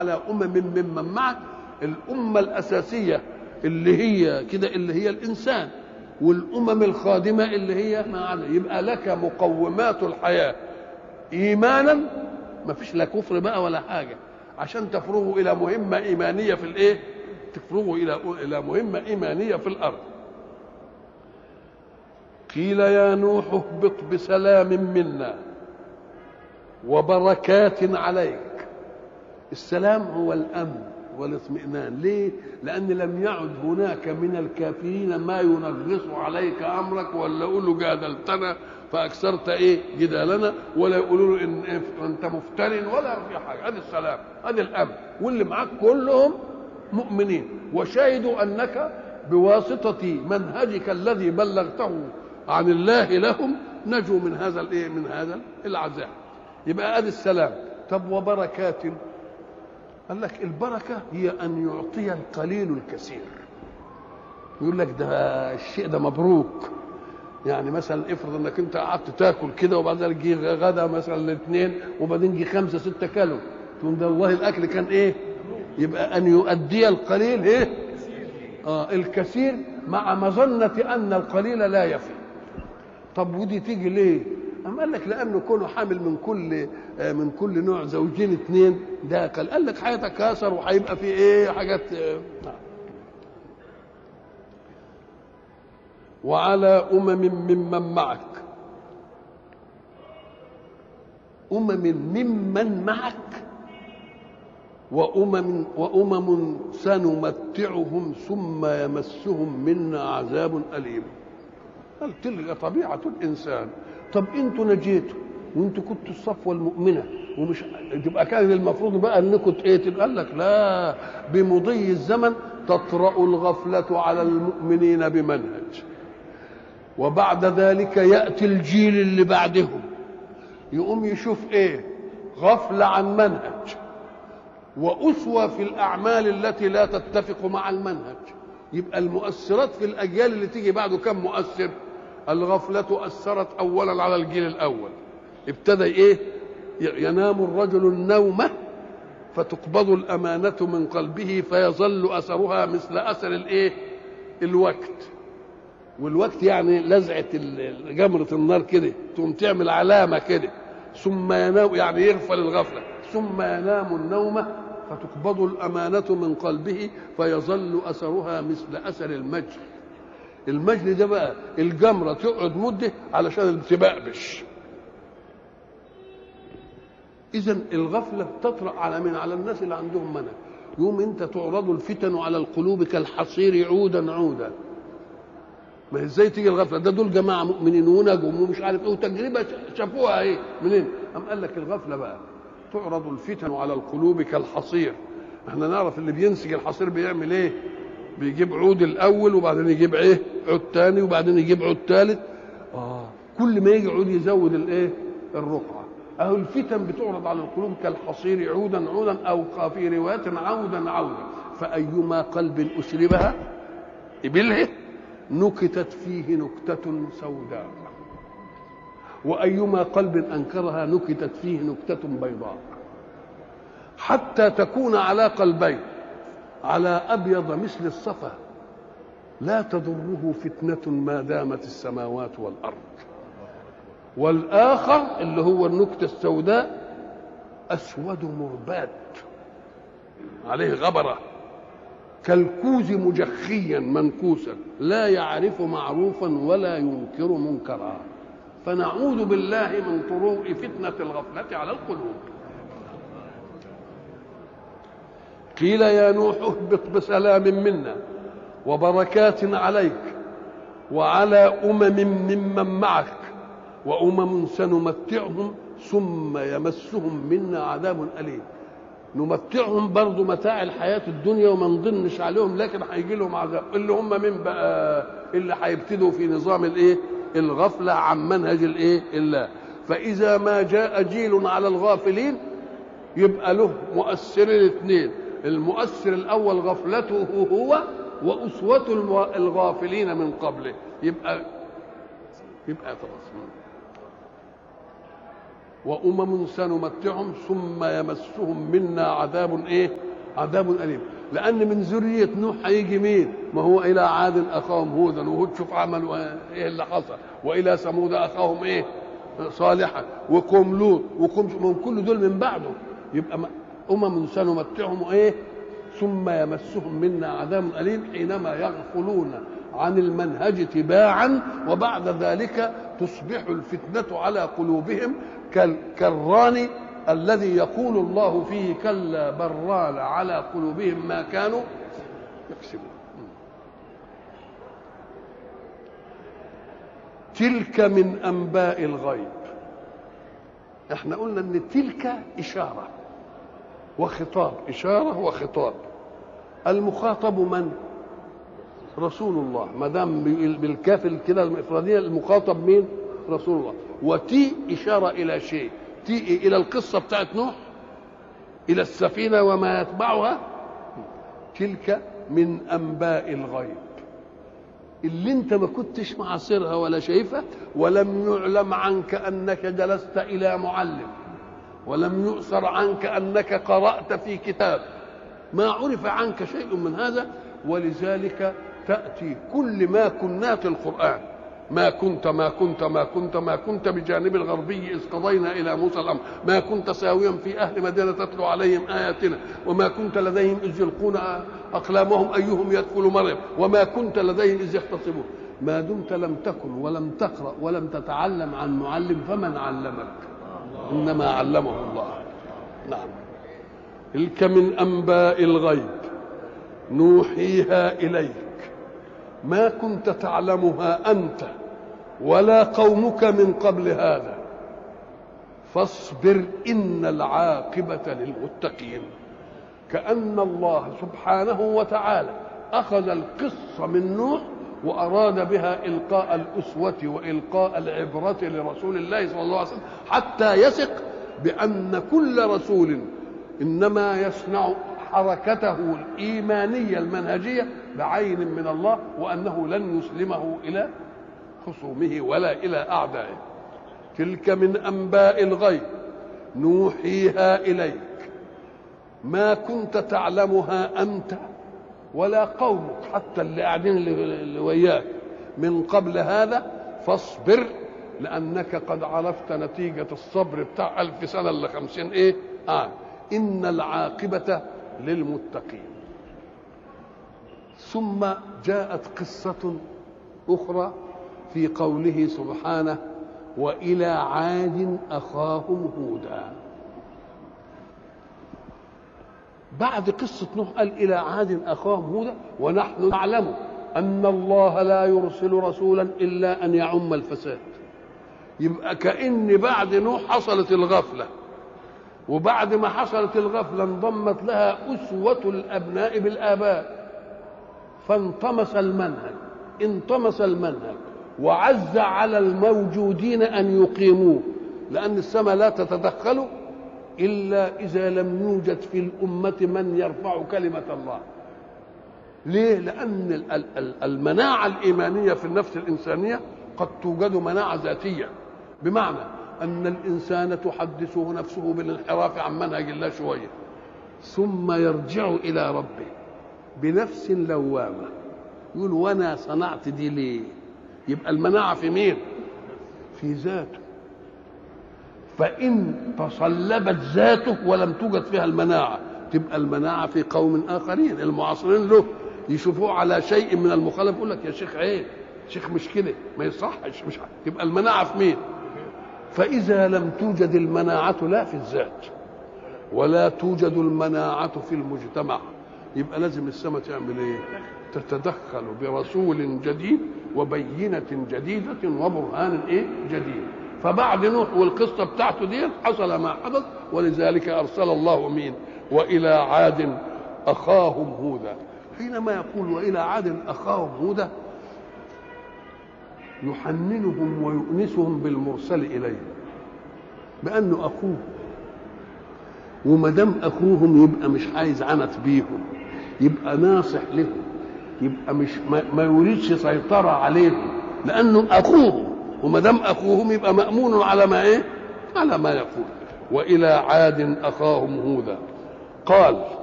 على أمم ممن معك الأمة الأساسية اللي هي كده اللي هي الإنسان والأمم الخادمة اللي هي معنا يبقى لك مقومات الحياة إيمانا ما فيش لا كفر بقى ولا حاجة عشان تفرغوا إلى مهمة إيمانية في الإيه؟ تفرغوا إلى إلى مهمة إيمانية في الأرض قيل يا نوح اهبط بسلام منا وبركات عليك السلام هو الامن والاطمئنان ليه لان لم يعد هناك من الكافرين ما ينغص عليك امرك ولا يقولوا جادلتنا فاكثرت ايه جدالنا ولا يقولوا له ان انت مفتر ولا في حاجه هذا السلام هذا الامن واللي معاك كلهم مؤمنين وشهدوا انك بواسطه منهجك الذي بلغته عن الله لهم نجوا من هذا الايه من هذا العذاب يبقى ادي السلام طب وبركات قال لك البركه هي ان يعطي القليل الكثير يقول لك ده الشيء ده مبروك يعني مثلا افرض انك انت قعدت تاكل كده وبعدين جه غدا مثلا الاثنين وبعدين جه خمسه سته كيلو تقول ده والله الاكل كان ايه؟ يبقى ان يؤدي القليل ايه؟ اه الكثير مع مظنه ان القليل لا يفي طب ودي تيجي ليه؟ أم قال لك لأنه كونه حامل من كل من كل نوع زوجين اثنين ده قال, قال لك هيتكاثر وهيبقى في إيه حاجات وعلى أمم ممن معك أمم ممن معك وأمم وأمم سنمتعهم ثم يمسهم منا عذاب أليم قال تلك طبيعة الإنسان طب انتوا نجيتوا وانتوا كنتوا الصفوة المؤمنة ومش تبقى كان المفروض بقى انكم ايه قال لك لا بمضي الزمن تطرأ الغفلة على المؤمنين بمنهج وبعد ذلك يأتي الجيل اللي بعدهم يقوم يشوف ايه غفلة عن منهج وأسوة في الأعمال التي لا تتفق مع المنهج يبقى المؤثرات في الأجيال اللي تيجي بعده كم مؤثر الغفلة أثرت أولا على الجيل الأول ابتدى إيه ينام الرجل النومة فتقبض الأمانة من قلبه فيظل أثرها مثل أثر الإيه الوقت والوقت يعني لزعة جمرة النار كده تقوم تعمل علامة كده ثم ينام يعني يغفل الغفلة ثم ينام النومة فتقبض الأمانة من قلبه فيظل أثرها مثل أثر المجد المجد ده بقى الجمرة تقعد مدة علشان تبقبش إذا الغفلة تطرأ على من على الناس اللي عندهم منهج يوم أنت تعرض الفتن على القلوب كالحصير عودا عودا ما ازاي تيجي الغفله ده دول جماعه مؤمنين ونجم ومش عارف ايه وتجربه شافوها ايه منين؟ قام قال لك الغفله بقى تعرض الفتن على القلوب كالحصير احنا نعرف اللي بينسج الحصير بيعمل ايه؟ بيجيب عود الاول وبعدين يجيب ايه عود تاني وبعدين يجيب عود ثالث اه كل ما يجي عود يزود الايه الرقعه اهو الفتن بتعرض على القلوب كالحصير عودا عودا او في روايات عودا عودا فايما قلب اسلبها ابله نكتت فيه نكتة سوداء وأيما قلب أنكرها نكتت فيه نكتة بيضاء حتى تكون على قلبين على أبيض مثل الصفا لا تضره فتنة ما دامت السماوات والأرض والآخر اللي هو النكتة السوداء أسود مرباد عليه غبرة كالكوز مجخيا منكوسا لا يعرف معروفا ولا ينكر منكرا فنعوذ بالله من طروء فتنة الغفلة على القلوب قيل يا نوح اهبط بسلام منا وبركات عليك وعلى أمم ممن معك وأمم سنمتعهم ثم يمسهم منا عذاب أليم نمتعهم برضه متاع الحياة الدنيا وما نضنش عليهم لكن هيجي لهم عذاب اللي هم من بقى اللي هيبتدوا في نظام الايه الغفلة عن منهج الايه الله فإذا ما جاء جيل على الغافلين يبقى له مؤثرين اثنين المؤثر الأول غفلته هو وأسوة الغافلين من قبله يبقى يبقى خلاص وامم سنمتعهم ثم يمسهم منا عذاب ايه عذاب اليم لان من ذريه نوح هيجي مين ما هو الى عاد اخاهم هودا وهود شوف عملوا ايه اللي حصل والى ثمود اخاهم ايه صالحا وقوم لوط وقوم من كل دول من بعده يبقى امم سنمتعهم ايه ثم يمسهم منا عذاب اليم حينما يغفلون عن المنهج تباعا وبعد ذلك تصبح الفتنه على قلوبهم كالران الذي يقول الله فيه كلا بران على قلوبهم ما كانوا يكسبون تلك من انباء الغيب احنا قلنا ان تلك اشاره وخطاب اشاره وخطاب المخاطب من رسول الله ما دام بالكاف كده الافراديه المخاطب مين رسول الله وتي اشاره الى شيء تي الى القصه بتاعت نوح الى السفينه وما يتبعها تلك من انباء الغيب اللي انت ما كنتش معاصرها ولا شايفها ولم يعلم عنك انك جلست الى معلم ولم يؤثر عنك انك قرات في كتاب ما عرف عنك شيء من هذا ولذلك تاتي كل ما كنات القران ما كنت ما كنت ما كنت ما كنت بجانب الغربي إذ قضينا إلى موسى الأمر ما كنت ساويا في أهل مدينة تتلو عليهم آياتنا وما كنت لديهم إذ يلقون أقلامهم أيهم يدخل مريم وما كنت لديهم إذ يختصمون ما دمت لم تكن ولم تقرأ ولم تتعلم عن معلم فمن علمك إنما علمه الله نعم تلك من أنباء الغيب نوحيها إليك ما كنت تعلمها أنت ولا قومك من قبل هذا فاصبر ان العاقبه للمتقين كان الله سبحانه وتعالى اخذ القصه من نوح واراد بها القاء الاسوه والقاء العبره لرسول الله صلى الله عليه وسلم حتى يثق بان كل رسول انما يصنع حركته الايمانيه المنهجيه بعين من الله وانه لن يسلمه الى خصومه ولا إلى أعدائه تلك من أنباء الغيب نوحيها إليك ما كنت تعلمها أنت ولا قومك حتى اللي قاعدين اللي وياك من قبل هذا فاصبر لأنك قد عرفت نتيجة الصبر بتاع ألف سنة إلا خمسين إيه آه إن العاقبة للمتقين ثم جاءت قصة أخرى في قوله سبحانه والى عاد اخاهم هودا بعد قصة نوح قال إلى عاد أخاهم هودا ونحن نعلم أن الله لا يرسل رسولا إلا أن يعم الفساد يبقى كأن بعد نوح حصلت الغفلة وبعد ما حصلت الغفلة انضمت لها أسوة الأبناء بالآباء فانطمس المنهج انطمس المنهج وعز على الموجودين ان يقيموه لان السماء لا تتدخل الا اذا لم يوجد في الامه من يرفع كلمه الله ليه لان المناعه الايمانيه في النفس الانسانيه قد توجد مناعه ذاتيه بمعنى ان الانسان تحدثه نفسه بالانحراف عن منهج الله شويه ثم يرجع الى ربه بنفس لوامه يقول وانا صنعت دي ليه يبقى المناعة في مين في ذاته فإن تصلبت ذاته ولم توجد فيها المناعة تبقى المناعة في قوم آخرين المعاصرين له يشوفوه على شيء من المخالف يقول لك يا شيخ عيب شيخ مش كده ما يصحش مش تبقى المناعة في مين فإذا لم توجد المناعة لا في الذات ولا توجد المناعة في المجتمع يبقى لازم السماء تعمل ايه تتدخل برسول جديد وبينة جديدة وبرهان ايه جديد فبعد نوح والقصة بتاعته دي حصل ما حدث ولذلك أرسل الله مين وإلى عاد أخاهم هودا حينما يقول وإلى عاد أخاهم هودا يحننهم ويؤنسهم بالمرسل إليه بأنه أخوه وما دام أخوهم يبقى مش عايز عنت بيهم يبقى ناصح لهم يبقى مش ما, ما يريدش سيطرة عليهم لأنه أخوهم وما دام أخوهم يبقى مأمون على ما إيه؟ على ما يقول والى عاد اخاهم هودا قال